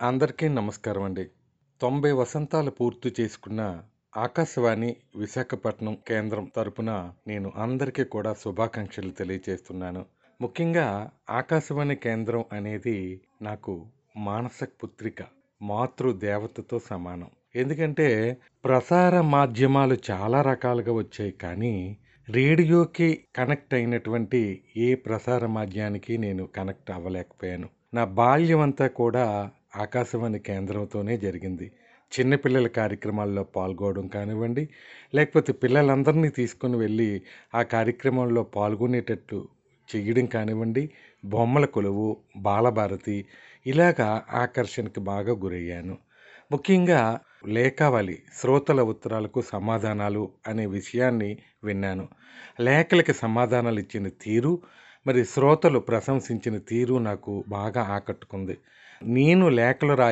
అందరికీ నమస్కారం అండి తొంభై వసంతాలు పూర్తి చేసుకున్న ఆకాశవాణి విశాఖపట్నం కేంద్రం తరపున నేను అందరికీ కూడా శుభాకాంక్షలు తెలియజేస్తున్నాను ముఖ్యంగా ఆకాశవాణి కేంద్రం అనేది నాకు మానస పుత్రిక మాతృ దేవతతో సమానం ఎందుకంటే ప్రసార మాధ్యమాలు చాలా రకాలుగా వచ్చాయి కానీ రేడియోకి కనెక్ట్ అయినటువంటి ఏ ప్రసార మాధ్యానికి నేను కనెక్ట్ అవ్వలేకపోయాను నా బాల్యం అంతా కూడా ఆకాశవాణి కేంద్రంతోనే జరిగింది చిన్నపిల్లల కార్యక్రమాల్లో పాల్గొనడం కానివ్వండి లేకపోతే పిల్లలందరినీ తీసుకొని వెళ్ళి ఆ కార్యక్రమంలో పాల్గొనేటట్టు చెయ్యడం కానివ్వండి బొమ్మల కొలువు బాలభారతి ఇలాగా ఆకర్షణకి బాగా గురయ్యాను ముఖ్యంగా లేఖావళి శ్రోతల ఉత్తరాలకు సమాధానాలు అనే విషయాన్ని విన్నాను లేఖలకి సమాధానాలు ఇచ్చిన తీరు మరి శ్రోతలు ప్రశంసించిన తీరు నాకు బాగా ఆకట్టుకుంది నేను లేఖలు రా